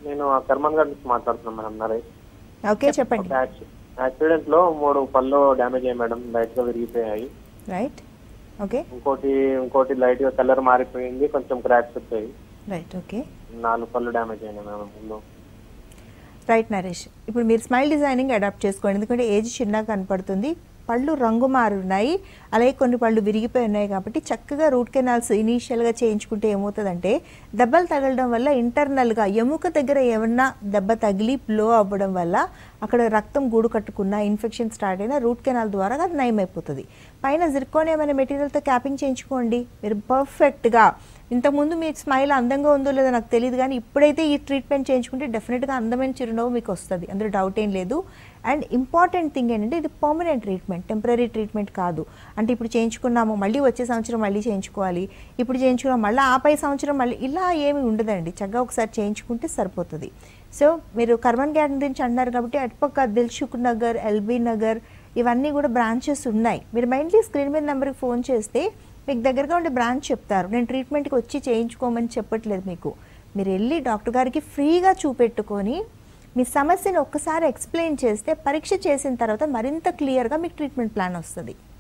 నేను ఆ కర్మన్ గారి నుంచి మాట్లాడుతున్నాను మేడం నరేష్ ఓకే చెప్పండి ఒక యాక్సి- యాక్సిడెంట్ లో మూడు పళ్ళు డ్యామేజ్ అయ్యాయి మేడం లైట్ గా విరిగిపోయాయి రైట్ ఓకే ఇంకోటి ఇంకోటి లైట్ గా కలర్ మారిపోయింది కొంచెం క్రాక్స్ వచ్చాయి రైట్ ఓకే నాలుగు పళ్ళు డ్యామేజ్ అయినాయి మేడం ముందు రైట్ నరేష్ ఇప్పుడు మీరు స్మైల్ డిజైనింగ్ అడాప్ట్ చేసుకోండి ఎందుకంటే ఏజ్ చిన్నగా కనపడుతుంది పళ్ళు రంగు మారున్నాయి అలాగే కొన్ని పళ్ళు విరిగిపోయి ఉన్నాయి కాబట్టి చక్కగా రూట్ కెనాల్స్ ఇనీషియల్గా చేయించుకుంటే ఏమవుతుందంటే దెబ్బలు తగలడం వల్ల ఇంటర్నల్గా ఎముక దగ్గర ఏమన్నా దెబ్బ తగిలి బ్లో అవ్వడం వల్ల అక్కడ రక్తం గూడు కట్టుకున్న ఇన్ఫెక్షన్ స్టార్ట్ అయినా రూట్ కెనాల్ ద్వారా అది నయమైపోతుంది పైన జిర్కోనియం అనే మెటీరియల్తో క్యాపింగ్ చేయించుకోండి మీరు పర్ఫెక్ట్గా ఇంతకుముందు మీ స్మైల్ అందంగా ఉందో లేదో నాకు తెలియదు కానీ ఇప్పుడైతే ఈ ట్రీట్మెంట్ చేయించుకుంటే డెఫినెట్గా అందమైన చిరునవ్వు మీకు వస్తుంది అందులో డౌట్ ఏం లేదు అండ్ ఇంపార్టెంట్ థింగ్ ఏంటంటే ఇది పర్మనెంట్ ట్రీట్మెంట్ టెంపరీ ట్రీట్మెంట్ కాదు అంటే ఇప్పుడు చేయించుకున్నాము మళ్ళీ వచ్చే సంవత్సరం మళ్ళీ చేయించుకోవాలి ఇప్పుడు చేయించుకున్నాం మళ్ళీ ఆపై సంవత్సరం మళ్ళీ ఇలా ఏమి ఉండదండి చక్కగా ఒకసారి చేయించుకుంటే సరిపోతుంది సో మీరు కర్మన్ గ్యాన్ గురించి అంటున్నారు కాబట్టి అటుపక్క దిల్సుఖ్ నగర్ ఎల్బీ నగర్ ఇవన్నీ కూడా బ్రాంచెస్ ఉన్నాయి మీరు మైండ్లీ స్క్రీన్ మీద నెంబర్కి ఫోన్ చేస్తే మీకు దగ్గరగా ఉండే బ్రాంచ్ చెప్తారు నేను ట్రీట్మెంట్కి వచ్చి చేయించుకోమని చెప్పట్లేదు మీకు మీరు వెళ్ళి డాక్టర్ గారికి ఫ్రీగా చూపెట్టుకొని మీ సమస్యను ఒక్కసారి ఎక్స్ప్లెయిన్ చేస్తే పరీక్ష చేసిన తర్వాత మరింత క్లియర్గా మీకు ట్రీట్మెంట్ ప్లాన్ వస్తుంది